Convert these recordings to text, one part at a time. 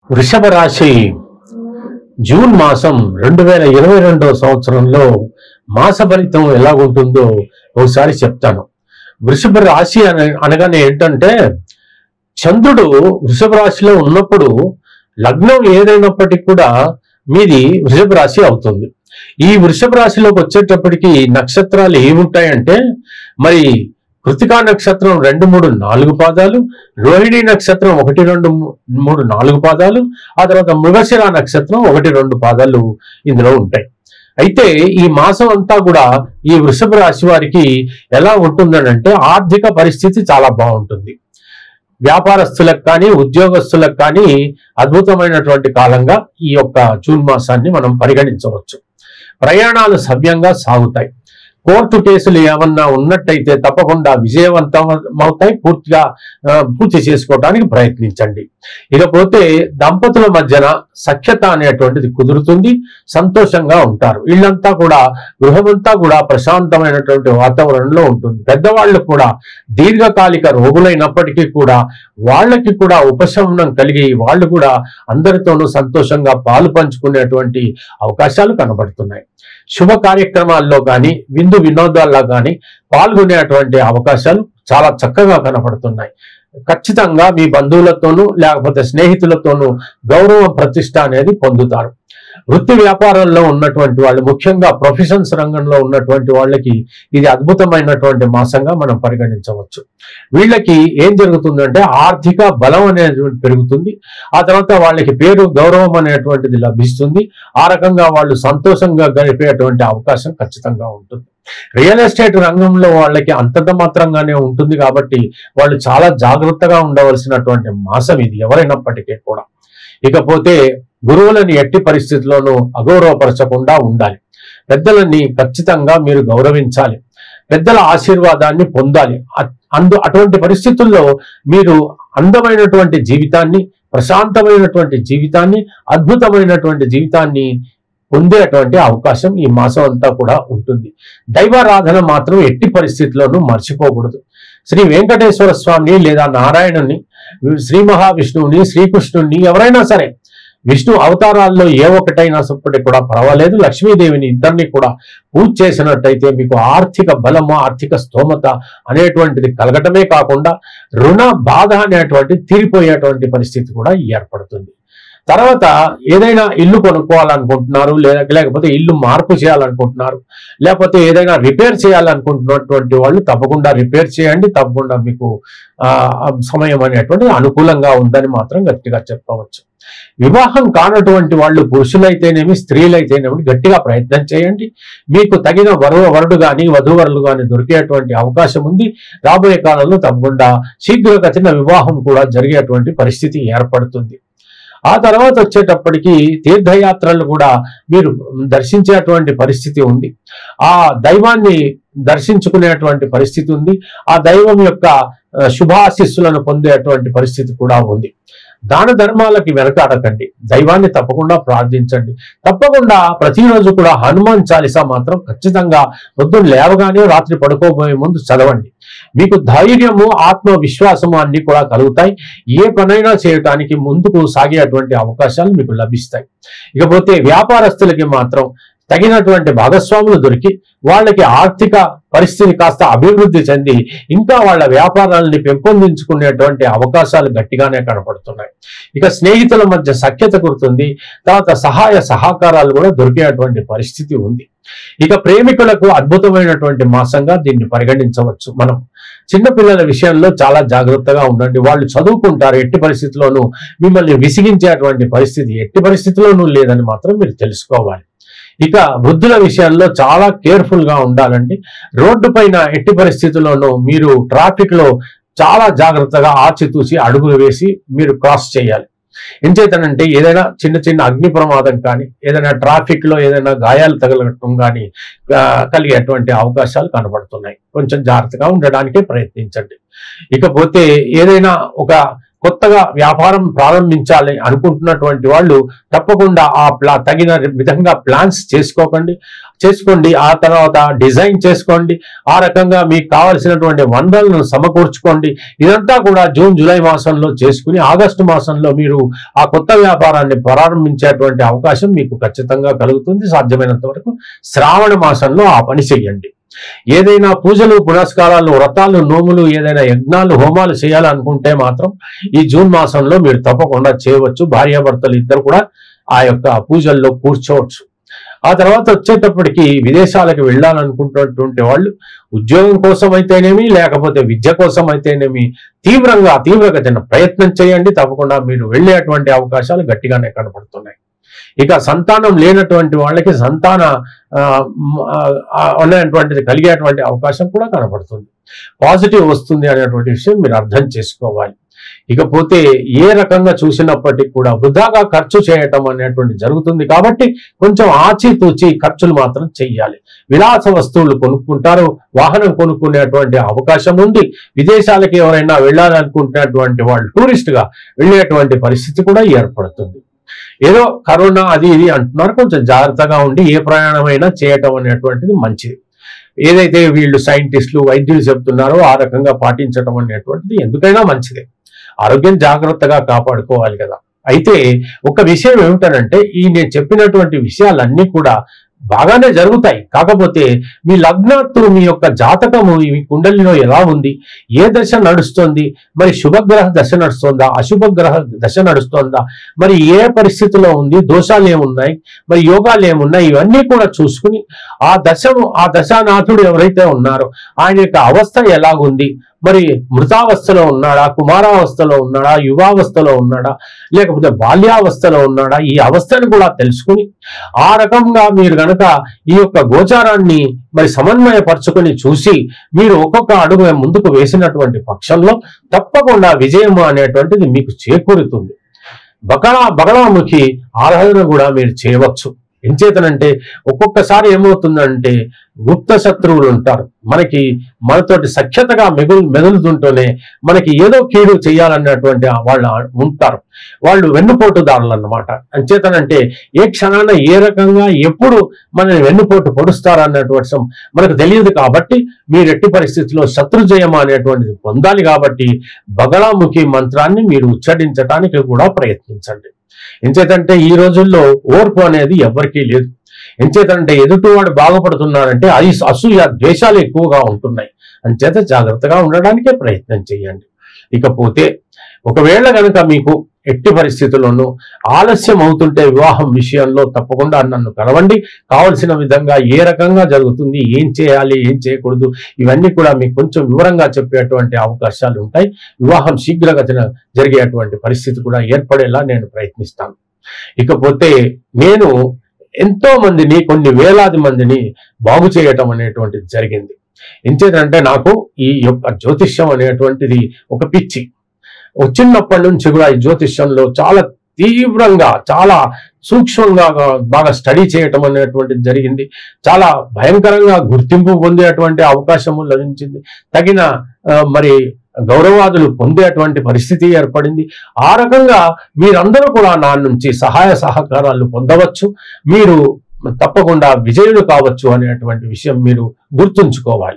వృషభ రాశి జూన్ మాసం రెండు వేల ఇరవై రెండవ సంవత్సరంలో మాస ఫలితం ఎలా ఉంటుందో ఒకసారి చెప్తాను వృషభ రాశి అన అనగానే ఏంటంటే చంద్రుడు వృషభ రాశిలో ఉన్నప్పుడు లగ్నం ఏదైనప్పటికీ కూడా మీది వృషభ రాశి అవుతుంది ఈ వృషభ రాశిలోకి వచ్చేటప్పటికి నక్షత్రాలు ఏముంటాయంటే మరి కృతికా నక్షత్రం రెండు మూడు నాలుగు పాదాలు రోహిణి నక్షత్రం ఒకటి రెండు మూ- మూడు నాలుగు పాదాలు ఆ తర్వాత మృగశిర నక్షత్రం ఒకటి రెండు పాదాలు ఇందులో ఉంటాయి అయితే ఈ మాసం అంతా కూడా ఈ వృషభ రాశి వారికి ఎలా ఉంటుందనంటే ఆర్థిక పరిస్థితి చాలా బాగుంటుంది వ్యాపారస్తులకు కానీ ఉద్యోగస్తులకు కానీ అద్భుతమైనటువంటి కాలంగా ఈ యొక్క జూన్ మాసాన్ని మనం పరిగణించవచ్చు ప్రయాణాలు సవ్యంగా సాగుతాయి కోర్టు కేసులు ఏమన్నా ఉన్నట్టయితే తప్పకుండా విజయవంతం అవుతాయి పూర్తిగా ఆ, పూర్తి చేసుకోవడానికి ప్రయత్నించండి ఇకపోతే దంపతుల మధ్యన సఖ్యత అనేటువంటిది కుదురుతుంది సంతోషంగా ఉంటారు వీళ్ళంతా కూడా గృహమంతా కూడా ప్రశాంతమైనటువంటి వాతావరణంలో ఉంటుంది పెద్దవాళ్ళు కూడా దీర్ఘకాలిక రోగులైనప్పటికీ కూడా వాళ్ళకి కూడా ఉపశమనం కలిగి వాళ్ళు కూడా అందరితోనూ సంతోషంగా పాలు పంచుకునేటువంటి అవకాశాలు కనబడుతున్నాయి శుభ కార్యక్రమాల్లో కానీ విందు వినోదాల్లో కానీ పాల్గొనేటువంటి అవకాశాలు చాలా చక్కగా కనపడుతున్నాయి ఖచ్చితంగా మీ బంధువులతోనూ లేకపోతే స్నేహితులతోనూ గౌరవ ప్రతిష్ట అనేది పొందుతారు వృత్తి వ్యాపారంలో ఉన్నటువంటి వాళ్ళు ముఖ్యంగా ప్రొఫెషన్స్ రంగంలో ఉన్నటువంటి వాళ్ళకి ఇది అద్భుతమైనటువంటి మాసంగా మనం పరిగణించవచ్చు వీళ్ళకి ఏం జరుగుతుందంటే ఆర్థిక బలం అనేది పెరుగుతుంది ఆ తర్వాత వాళ్ళకి పేరు గౌరవం అనేటువంటిది లభిస్తుంది ఆ రకంగా వాళ్ళు సంతోషంగా గడిపేటువంటి అవకాశం ఖచ్చితంగా ఉంటుంది రియల్ ఎస్టేట్ రంగంలో వాళ్ళకి అంతంత మాత్రంగానే ఉంటుంది కాబట్టి వాళ్ళు చాలా జాగ్రత్తగా ఉండవలసినటువంటి మాసం ఇది ఎవరైనప్పటికీ కూడా ఇకపోతే గురువులని ఎట్టి పరిస్థితుల్లోనూ అగౌరవపరచకుండా ఉండాలి పెద్దలని ఖచ్చితంగా మీరు గౌరవించాలి పెద్దల ఆశీర్వాదాన్ని పొందాలి అ- అందు అటువంటి పరిస్థితుల్లో మీరు అందమైనటువంటి జీవితాన్ని ప్రశాంతమైనటువంటి జీవితాన్ని అద్భుతమైనటువంటి జీవితాన్ని పొందేటువంటి అవకాశం ఈ మాసం అంతా కూడా ఉంటుంది దైవారాధన మాత్రం ఎట్టి పరిస్థితుల్లోనూ మర్చిపోకూడదు శ్రీ వెంకటేశ్వర స్వామిని లేదా నారాయణుని శ్రీ మహావిష్ణువుని శ్రీకృష్ణుని ఎవరైనా సరే విష్ణు అవతారాల్లో ఏ ఒక్కటైనా సప్పటికి కూడా పర్వాలేదు లక్ష్మీదేవిని ఇద్దరిని కూడా పూజ చేసినట్టయితే మీకు ఆర్థిక బలము ఆర్థిక స్తోమత అనేటువంటిది కలగటమే కాకుండా రుణ బాధ అనేటువంటి తీరిపోయేటువంటి పరిస్థితి కూడా ఏర్పడుతుంది తర్వాత ఏదైనా ఇల్లు కొనుక్కోవాలనుకుంటున్నారు లేదా లేకపోతే ఇల్లు మార్పు చేయాలనుకుంటున్నారు లేకపోతే ఏదైనా రిపేర్ చేయాలనుకుంటున్నటువంటి వాళ్ళు తప్పకుండా రిపేర్ చేయండి తప్పకుండా మీకు ఆ, ఆ సమయం అనేటువంటిది అనుకూలంగా ఉందని మాత్రం గట్టిగా చెప్పవచ్చు వివాహం కానటువంటి వాళ్ళు పురుషులైతేనేమి స్త్రీలైతేనేమి గట్టిగా ప్రయత్నం చేయండి మీకు తగిన వరు వరుడు కానీ వధూవరులు కానీ దొరికేటువంటి అవకాశం ఉంది రాబోయే కాలంలో తప్పకుండా శీఘ్రగతిన వివాహం కూడా జరిగేటువంటి పరిస్థితి ఏర్పడుతుంది ఆ తర్వాత వచ్చేటప్పటికి తీర్థయాత్రలు కూడా మీరు దర్శించేటువంటి పరిస్థితి ఉంది ఆ దైవాన్ని దర్శించుకునేటువంటి పరిస్థితి ఉంది ఆ దైవం యొక్క ఆ, శుభాశిస్సులను పొందేటువంటి పరిస్థితి కూడా ఉంది దాన ధర్మాలకి వెనకాడకండి దైవాన్ని తప్పకుండా ప్రార్థించండి తప్పకుండా ప్రతిరోజు కూడా హనుమాన్ చాలీసా మాత్రం ఖచ్చితంగా పొద్దున్న లేవగానే రాత్రి పడుకోబోయే ముందు చదవండి మీకు ధైర్యము ఆత్మవిశ్వాసము అన్ని కూడా కలుగుతాయి ఏ పనైనా చేయటానికి ముందుకు సాగేటువంటి అవకాశాలు మీకు లభిస్తాయి ఇకపోతే వ్యాపారస్తులకి మాత్రం తగినటువంటి భాగస్వాములు దొరికి వాళ్ళకి ఆర్థిక పరిస్థితి కాస్త అభివృద్ధి చెంది ఇంకా వాళ్ళ వ్యాపారాలని పెంపొందించుకునేటువంటి అవకాశాలు గట్టిగానే కనపడుతున్నాయి ఇక స్నేహితుల మధ్య సఖ్యత కురుతుంది తర్వాత సహాయ సహకారాలు కూడా దొరికేటువంటి పరిస్థితి ఉంది ఇక ప్రేమికులకు అద్భుతమైనటువంటి మాసంగా దీన్ని పరిగణించవచ్చు మనం చిన్నపిల్లల విషయంలో చాలా జాగ్రత్తగా ఉండండి వాళ్ళు చదువుకుంటారు ఎట్టి పరిస్థితుల్లోనూ మిమ్మల్ని విసిగించేటువంటి పరిస్థితి ఎట్టి పరిస్థితుల్లోనూ లేదని మాత్రం మీరు తెలుసుకోవాలి ఇక వృద్ధుల విషయాల్లో చాలా కేర్ఫుల్ గా ఉండాలండి రోడ్డు పైన ఎట్టి పరిస్థితుల్లోనూ మీరు ట్రాఫిక్ లో చాలా జాగ్రత్తగా ఆచితూచి అడుగులు వేసి మీరు క్రాస్ చేయాలి ఎంచేతనంటే ఏదైనా చిన్న చిన్న అగ్ని ప్రమాదం కానీ ఏదైనా ట్రాఫిక్ లో ఏదైనా గాయాలు తగలటం కానీ ఆ, కలిగేటువంటి అవకాశాలు కనబడుతున్నాయి కొంచెం జాగ్రత్తగా ఉండడానికే ప్రయత్నించండి ఇకపోతే ఏదైనా ఒక కొత్తగా వ్యాపారం ప్రారంభించాలి అనుకుంటున్నటువంటి వాళ్ళు తప్పకుండా ఆ ప్లా తగిన విధంగా ప్లాన్స్ చేసుకోకండి చేసుకోండి ఆ తర్వాత డిజైన్ చేసుకోండి ఆ రకంగా మీకు కావలసినటువంటి వనరులను సమకూర్చుకోండి ఇదంతా కూడా జూన్ జూలై మాసంలో చేసుకుని ఆగస్టు మాసంలో మీరు ఆ కొత్త వ్యాపారాన్ని ప్రారంభించేటువంటి అవకాశం మీకు ఖచ్చితంగా కలుగుతుంది సాధ్యమైనంత వరకు శ్రావణ మాసంలో ఆ పని చెయ్యండి ఏదైనా పూజలు పునస్కారాలు వ్రతాలు నోములు ఏదైనా యజ్ఞాలు హోమాలు చేయాలనుకుంటే మాత్రం ఈ జూన్ మాసంలో మీరు తప్పకుండా చేయవచ్చు భార్యాభర్తలు ఇద్దరు కూడా ఆ యొక్క పూజల్లో కూర్చోవచ్చు ఆ తర్వాత వచ్చేటప్పటికి విదేశాలకు వెళ్ళాలనుకుంటున్నటువంటి వాళ్ళు ఉద్యోగం కోసం అయితేనేమి లేకపోతే విద్య కోసం అయితేనేమి తీవ్రంగా తీవ్రగతిన ప్రయత్నం చేయండి తప్పకుండా మీరు వెళ్ళేటువంటి అవకాశాలు గట్టిగానే కనపడుతున్నాయి ఇక సంతానం లేనటువంటి వాళ్ళకి సంతాన ఆ, మ్, ఆ, అనేటువంటిది కలిగేటువంటి అవకాశం కూడా కనపడుతుంది పాజిటివ్ వస్తుంది అనేటువంటి విషయం మీరు అర్థం చేసుకోవాలి ఇకపోతే ఏ రకంగా చూసినప్పటికీ కూడా వృధాగా ఖర్చు చేయటం అనేటువంటి జరుగుతుంది కాబట్టి కొంచెం ఆచితూచి ఖర్చులు మాత్రం చెయ్యాలి విలాస వస్తువులు కొనుక్కుంటారు వాహనం కొనుక్కునేటువంటి అవకాశం ఉంది విదేశాలకి ఎవరైనా వెళ్ళాలనుకుంటున్నటువంటి వాళ్ళు టూరిస్ట్ గా వెళ్ళేటువంటి పరిస్థితి కూడా ఏర్పడుతుంది ఏదో కరోనా అది ఇది అంటున్నారు కొంచెం జాగ్రత్తగా ఉండి ఏ ప్రయాణమైనా చేయటం అనేటువంటిది మంచిది ఏదైతే వీళ్ళు సైంటిస్టులు వైద్యులు చెప్తున్నారో ఆ రకంగా పాటించడం అనేటువంటిది ఎందుకైనా మంచిదే ఆరోగ్యం జాగ్రత్తగా కాపాడుకోవాలి కదా అయితే ఒక విషయం ఏమిటనంటే ఈ నేను చెప్పినటువంటి విషయాలన్నీ కూడా బాగానే జరుగుతాయి కాకపోతే మీ లగ్నాత్తు మీ యొక్క జాతకము మీ కుండలిలో ఎలా ఉంది ఏ దశ నడుస్తోంది మరి శుభగ్రహ దశ నడుస్తోందా అశుభగ్రహ దశ నడుస్తోందా మరి ఏ పరిస్థితిలో ఉంది దోషాలు ఏమున్నాయి మరి యోగాలు ఏమున్నాయి ఇవన్నీ కూడా చూసుకుని ఆ దశను ఆ దశానాథుడు ఎవరైతే ఉన్నారో ఆయన యొక్క అవస్థ ఎలాగుంది మరి మృతావస్థలో ఉన్నాడా కుమారావస్థలో ఉన్నాడా యువావస్థలో ఉన్నాడా లేకపోతే బాల్యావస్థలో ఉన్నాడా ఈ అవస్థను కూడా తెలుసుకుని ఆ రకంగా మీరు గనక ఈ యొక్క గోచారాన్ని మరి సమన్వయపరచుకొని చూసి మీరు ఒక్కొక్క అడుగు ముందుకు వేసినటువంటి పక్షంలో తప్పకుండా విజయం అనేటువంటిది మీకు చేకూరుతుంది బకళా బగళాముఖి ఆరాధన కూడా మీరు చేయవచ్చు ఎంచేతనంటే ఒక్కొక్కసారి ఏమవుతుందంటే గుప్త శత్రువులు ఉంటారు మనకి మనతోటి సఖ్యతగా మెగులు మెదులుతుంటూనే మనకి ఏదో కీడు చేయాలన్నటువంటి ఆ వాళ్ళు ఉంటారు వాళ్ళు వెన్నుపోటుదారులు అన్నమాట అంచేతనంటే ఏ క్షణాన ఏ రకంగా ఎప్పుడు మనని వెన్నుపోటు పొడుస్తారు అన్నటువంటి సం- మనకు తెలియదు కాబట్టి మీరు ఎట్టి పరిస్థితిలో శత్రుజయం అనేటువంటిది పొందాలి కాబట్టి బగళాముఖి మంత్రాన్ని మీరు ఉచ్చరించడానికి కూడా ప్రయత్నించండి ఎంచేతంటే ఈ రోజుల్లో ఓర్పు అనేది ఎవరికీ లేదు ఎంచేతంటే ఎదుటివాడు బాగుపడుతున్నాడంటే అది అసూయ ద్వేషాలు ఎక్కువగా ఉంటున్నాయి అంచేత జాగ్రత్తగా ఉండడానికే ప్రయత్నం చేయండి ఇకపోతే ఒకవేళ కనుక మీకు ఎట్టి పరిస్థితుల్లోనూ ఆలస్యం అవుతుంటే వివాహం విషయంలో తప్పకుండా నన్ను కలవండి కావలసిన విధంగా ఏ రకంగా జరుగుతుంది ఏం చేయాలి ఏం చేయకూడదు ఇవన్నీ కూడా మీకు కొంచెం వివరంగా చెప్పేటువంటి అవకాశాలు ఉంటాయి వివాహం శీఘ్రగతిన జరిగేటువంటి పరిస్థితి కూడా ఏర్పడేలా నేను ప్రయత్నిస్తాను ఇకపోతే నేను ఎంతో మందిని కొన్ని వేలాది మందిని బాగు చేయటం అనేటువంటిది జరిగింది ఎంచేతంటే నాకు ఈ యొక్క జ్యోతిష్యం అనేటువంటిది ఒక పిచ్చి ఒక చిన్నప్పటి నుంచి కూడా ఈ జ్యోతిష్యంలో చాలా తీవ్రంగా చాలా సూక్ష్మంగా బాగా స్టడీ చేయటం అనేటువంటిది జరిగింది చాలా భయంకరంగా గుర్తింపు పొందేటువంటి అవకాశము లభించింది తగిన ఆ, మరి గౌరవాదులు పొందేటువంటి పరిస్థితి ఏర్పడింది ఆ రకంగా మీరందరూ కూడా నా నుంచి సహాయ సహకారాలు పొందవచ్చు మీరు తప్పకుండా విజయులు కావచ్చు అనేటువంటి విషయం మీరు గుర్తుంచుకోవాలి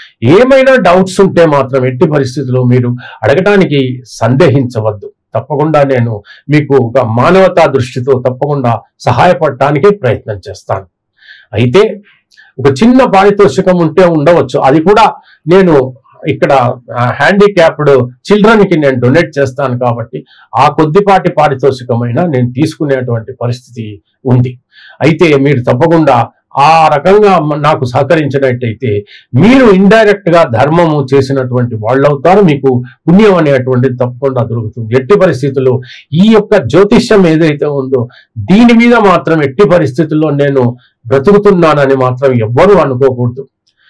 ఏమైనా డౌట్స్ ఉంటే మాత్రం ఎట్టి పరిస్థితుల్లో మీరు అడగటానికి సందేహించవద్దు తప్పకుండా నేను మీకు ఒక మానవతా దృష్టితో తప్పకుండా సహాయపడటానికే ప్రయత్నం చేస్తాను అయితే ఒక చిన్న పారితోషికం ఉంటే ఉండవచ్చు అది కూడా నేను ఇక్కడ హ్యాండిక్యాప్డ్ చిల్డ్రన్ కి నేను డొనేట్ చేస్తాను కాబట్టి ఆ కొద్దిపాటి పారితోషికమైనా నేను తీసుకునేటువంటి పరిస్థితి ఉంది అయితే మీరు తప్పకుండా ఆ రకంగా మ- నాకు సహకరించినట్టయితే మీరు ఇండైరెక్ట్ గా ధర్మము చేసినటువంటి వాళ్ళు అవుతారు మీకు పుణ్యం అనేటువంటిది తప్పకుండా దొరుకుతుంది ఎట్టి పరిస్థితుల్లో ఈ యొక్క జ్యోతిష్యం ఏదైతే ఉందో దీని మీద మాత్రం ఎట్టి పరిస్థితుల్లో నేను బ్రతుకుతున్నానని మాత్రం ఎవ్వరూ అనుకోకూడదు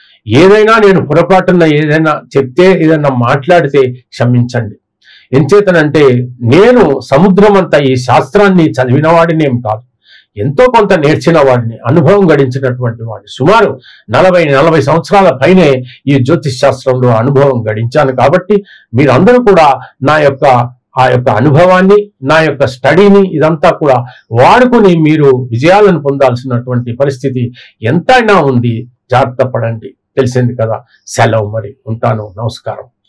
ఏదైనా నేను పొరపాటున ఏదైనా చెప్తే ఏదైనా మాట్లాడితే క్షమించండి ఎంచేతనంటే నేను సముద్రం అంతా ఈ శాస్త్రాన్ని చదివిన వాడినేం కాదు ఎంతో కొంత నేర్చిన వాడిని అనుభవం గడించినటువంటి వాడిని సుమారు నలభై నలభై సంవత్సరాల పైనే ఈ జ్యోతిష్ శాస్త్రంలో అనుభవం గడించాను కాబట్టి మీరందరూ కూడా నా యొక్క ఆ యొక్క అనుభవాన్ని నా యొక్క స్టడీని ఇదంతా కూడా వాడుకొని మీరు విజయాలను పొందాల్సినటువంటి పరిస్థితి ఎంతైనా ఉంది జాగ్రత్త పడండి తెలిసింది కదా సెలవు మరి ఉంటాను నమస్కారం